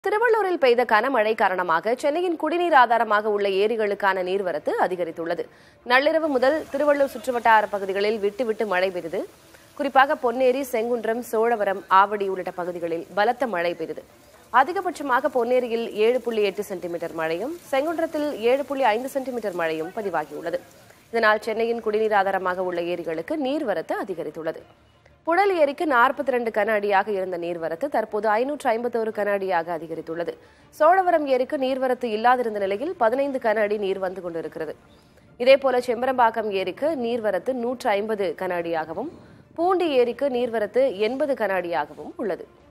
திருவள்ளூரில் பெய்த கனமழை காரணமாக சென்னையின் குடிநீர் ஆதாரமாக உள்ள ஏரிகளுக்கான நீர்வரத்து அதிகரித்துள்ளது நள்ளிரவு முதல் திருவள்ளூர் சுற்றுவட்டார பகுதிகளில் விட்டு விட்டு மழை பெய்தது குறிப்பாக பொன்னேரி செங்குன்றம் சோழவரம் ஆவடி உள்ளிட்ட பகுதிகளில் பலத்த மழை பெய்தது அதிகபட்சமாக பொன்னேரியில் ஏழு புள்ளி எட்டு சென்டிமீட்டர் மழையும் செங்குன்றத்தில் ஏழு புள்ளி ஐந்து சென்டிமீட்டர் மழையும் பதிவாகியுள்ளது இதனால் சென்னையின் குடிநீர் ஆதாரமாக உள்ள ஏரிகளுக்கு நீர்வரத்து அதிகரித்துள்ளது புழல் ஏரிக்கு நாற்பத்தி ரெண்டு கன அடியாக இருந்த நீர்வரத்து தற்போது ஐநூற்று ஐம்பத்தோரு கன அடியாக அதிகரித்துள்ளது சோழவரம் ஏரிக்கு நீர்வரத்து இல்லாதிருந்த நிலையில் பதினைந்து கன அடி நீர் வந்து கொண்டிருக்கிறது இதேபோல செம்பரம்பாக்கம் ஏரிக்கு நீர்வரத்து நூற்று ஐம்பது கன அடியாகவும் பூண்டி ஏரிக்கு நீர்வரத்து எண்பது கன அடியாகவும் உள்ளது